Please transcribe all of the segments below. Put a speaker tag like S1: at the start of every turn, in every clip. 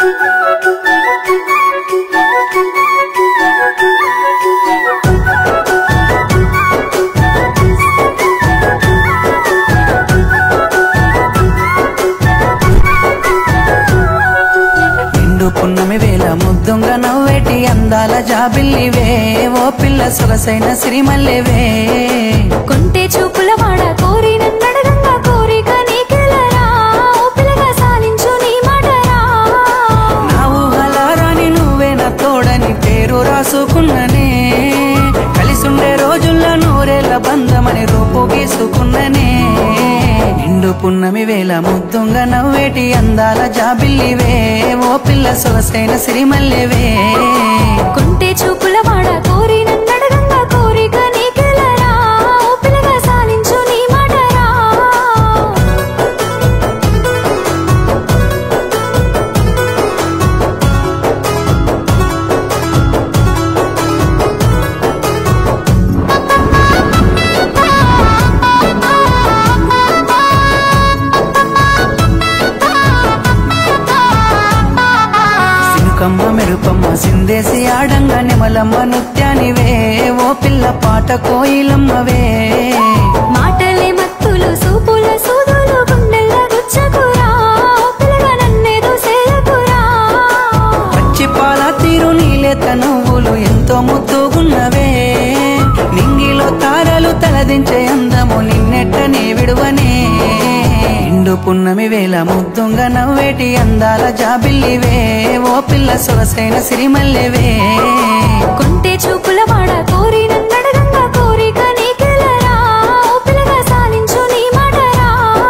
S1: నిండు పున్నమి వేల ముద్దుంగ నవ్వేటి అందాల జాబిల్లివే ఓ పిల్ల సొగసైన సిరిమల్లెవే
S2: కొంటే చూపుల వాడ కోరి నన్నడగంగా కోరిక నీకెలరా ఓ పిల్లగా సాలించు నీ మాటరా
S1: నా ఊహలారాని నువ్వే నా తోడని పేరు రాసుకున్ననే కలిసుండే రోజుల్లో నూరేళ్ల బంధమని రూపు గీసుకున్ననే నిండు పున్నమి వేల ముద్దుంగ నవ్వేటి అందాల జాబిల్లివే ఓ పిల్ల సొగసైన సిరిమల్లెవే
S2: కొంటే చూపుల వాడ కోరి నన్నడగంగా కోరిక నీకెలరా ఓ పిల్లగా సాలించు నీ మాటరా
S1: సినుకమ్మ మెరుపమ్మ సిందేసి ఆడంగా నెమలమ్మ నృత్యానివే ఓ పిల్ల పాట కోయిలమ్మవే
S2: మాటలే మత్తులు సూపుల సూదులు గుండెల్ల గుచ్చకురా ఓ పిల్లగా నన్నేదో సేయకురా
S1: పచ్చి పాల తీరు నీలేత నువ్వులు ఎంతో ముద్దుగున్నవే నింగిలో తారలు తలదించే అందము నిన్నెట్టనే విడువనే నిండు పున్నమి వేల ముద్దుంగ నవ్వేటి అందాల జాబిల్లివే ఓ పిల్ల సొగసైన సిరిమల్లెవే
S2: కొంటే చూపుల వాడ కోరి నన్నడగంగా కోరిక నీకెలరా ఓ పిల్లగా సాలించు నీ మాటరా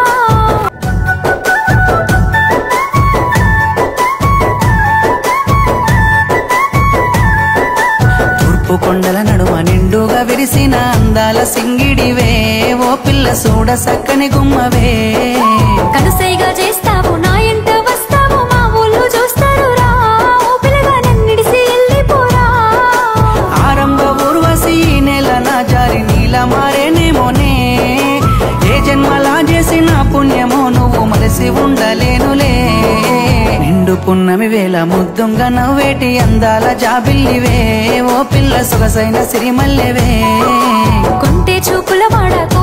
S1: తూర్పు కొండల నడుమ నిండుగా విరిసిన అందాల సింగిడివే ఓ పిల్ల సూడ సక్కని గుమ్మవే
S2: కనుసైగా చేస్తావు నా ఎంట వస్తావు మా ఊళ్ళు చూస్తారు రా ఓ పిల్లగా నన్నిడిసి వెళ్ళిపోరా
S1: ఆరంభ ఊర్వశి ఈ నెల నా జారి నీల మారేనేమోనే ఏ జన్మలా చేసిన పుణ్యమో నువ్వు మలసి ఉండలేనులే నిండు పున్నమి వేల ముద్దుంగా నవ్వేటి అందాల జాబిల్లివే ఓ పిల్ల సొగసైన సిరిమల్లెవే
S2: కొంటే చూపుల వాడ